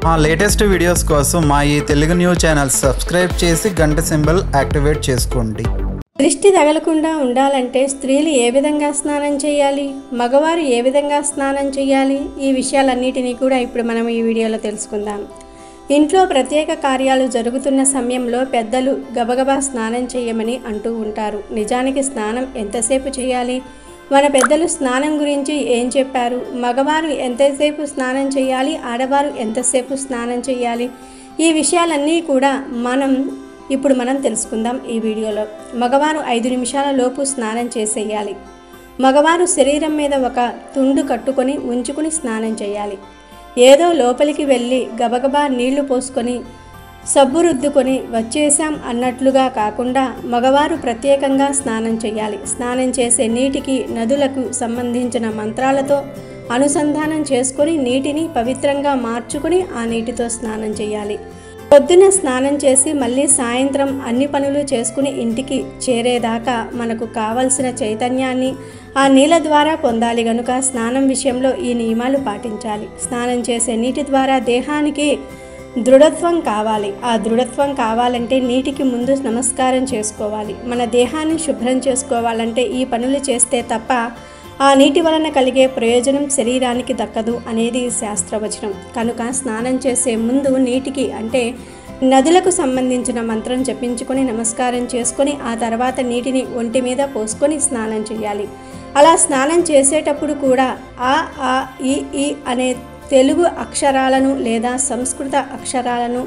మా latest videos కోసం మా ఈ తెలుగు న్యూస్ ఛానల్ సబ్స్క్రైబ్ చేసి గంట సింబల్ యాక్టివేట్ చేసుకోండి దృష్టి తగలకుండా ఉండాలంటే స్త్రీలు ఏ విధంగా స్నానం చేయాలి మగవారు ఏ విధంగా స్నానం చేయాలి ఈ విషయాలన్నిటినీ కూడా ఇప్పుడు మనం ఈ వీడియోలో తెలుసుకుందాం ఇంట్లో ప్రత్యేక కార్యాలు జరుగుతున్న సమయంలో పెద్దలు గబగబా స్నానం చేయమని అంటూ ఉంటారు నిజానికి స్నానం ఎంతసేపు చేయాలి మన పెద్దలు స్నానం గురించి ఏం చెప్పారు మగవారు ఎంతసేపు స్నానం చేయాలి ఆడవారు ఎంతసేపు స్నానం చేయాలి ఈ విషయాలన్నీ కూడా మనం ఇప్పుడు మనం తెలుసుకుందాం ఈ వీడియోలో మగవారు ఐదు నిమిషాల లోపు స్నానం చేసేయాలి మగవారు శరీరం మీద ఒక తుండు కట్టుకొని ఉంచుకుని స్నానం చేయాలి ఏదో లోపలికి వెళ్ళి గబగబా నీళ్లు పోసుకొని సబ్బు రుద్దుకొని వచ్చేసాం అన్నట్లుగా కాకుండా మగవారు ప్రత్యేకంగా స్నానం చేయాలి స్నానం చేసే నీటికి నదులకు సంబంధించిన మంత్రాలతో అనుసంధానం చేసుకొని నీటిని పవిత్రంగా మార్చుకుని ఆ నీటితో స్నానం చేయాలి పొద్దున స్నానం చేసి మళ్ళీ సాయంత్రం అన్ని పనులు చేసుకుని ఇంటికి చేరేదాకా మనకు కావలసిన చైతన్యాన్ని ఆ నీళ్ళ ద్వారా పొందాలి గనుక స్నానం విషయంలో ఈ నియమాలు పాటించాలి స్నానం చేసే నీటి ద్వారా దేహానికి దృఢత్వం కావాలి ఆ దృఢత్వం కావాలంటే నీటికి ముందు నమస్కారం చేసుకోవాలి మన దేహాన్ని శుభ్రం చేసుకోవాలంటే ఈ పనులు చేస్తే తప్ప ఆ నీటి వలన కలిగే ప్రయోజనం శరీరానికి దక్కదు అనేది శాస్త్రవచనం కనుక స్నానం చేసే ముందు నీటికి అంటే నదులకు సంబంధించిన మంత్రం జపించుకొని నమస్కారం చేసుకొని ఆ తర్వాత నీటిని ఒంటి మీద పోసుకొని స్నానం చేయాలి అలా స్నానం చేసేటప్పుడు కూడా ఆ ఆ ఈ ఈ అనే తెలుగు అక్షరాలను లేదా సంస్కృత అక్షరాలను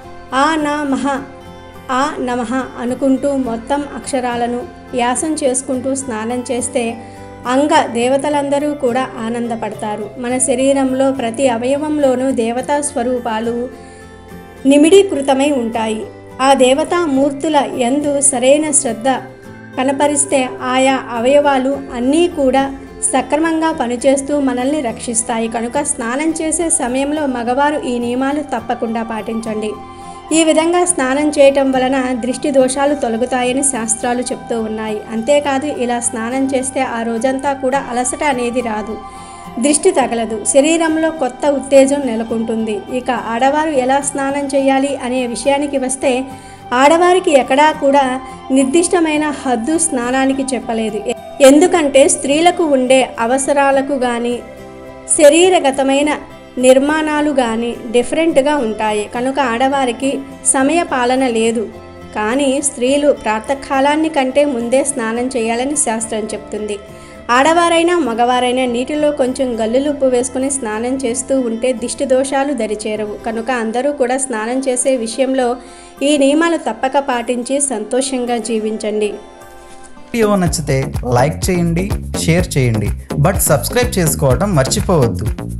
ఆ నా మహ ఆ నమః అనుకుంటూ మొత్తం అక్షరాలను యాసం చేసుకుంటూ స్నానం చేస్తే అంగ దేవతలందరూ కూడా ఆనందపడతారు మన శరీరంలో ప్రతి అవయవంలోనూ దేవతా స్వరూపాలు నిమిడీకృతమై ఉంటాయి ఆ దేవతా మూర్తుల యందు సరైన శ్రద్ధ కనపరిస్తే ఆయా అవయవాలు అన్నీ కూడా సక్రమంగా పనిచేస్తూ మనల్ని రక్షిస్తాయి కనుక స్నానం చేసే సమయంలో మగవారు ఈ నియమాలు తప్పకుండా పాటించండి ఈ విధంగా స్నానం చేయటం వలన దృష్టి దోషాలు తొలగుతాయని శాస్త్రాలు చెప్తూ ఉన్నాయి అంతేకాదు ఇలా స్నానం చేస్తే ఆ రోజంతా కూడా అలసట అనేది రాదు దృష్టి తగలదు శరీరంలో కొత్త ఉత్తేజం నెలకొంటుంది ఇక ఆడవారు ఎలా స్నానం చేయాలి అనే విషయానికి వస్తే ఆడవారికి ఎక్కడా కూడా నిర్దిష్టమైన హద్దు స్నానానికి చెప్పలేదు ఎందుకంటే స్త్రీలకు ఉండే అవసరాలకు కానీ శరీరగతమైన నిర్మాణాలు కానీ డిఫరెంట్గా ఉంటాయి కనుక ఆడవారికి సమయ పాలన లేదు కానీ స్త్రీలు ప్రాతకాలాన్ని కంటే ముందే స్నానం చేయాలని శాస్త్రం చెప్తుంది ఆడవారైనా మగవారైనా నీటిలో కొంచెం గల్లులుప్పు వేసుకుని స్నానం చేస్తూ ఉంటే దిష్టి దోషాలు దరిచేరవు కనుక అందరూ కూడా స్నానం చేసే విషయంలో ఈ నియమాలు తప్పక పాటించి సంతోషంగా జీవించండి వీడియో నచ్చితే లైక్ చేయండి షేర్ చేయండి బట్ సబ్స్క్రైబ్ చేసుకోవడం మర్చిపోవద్దు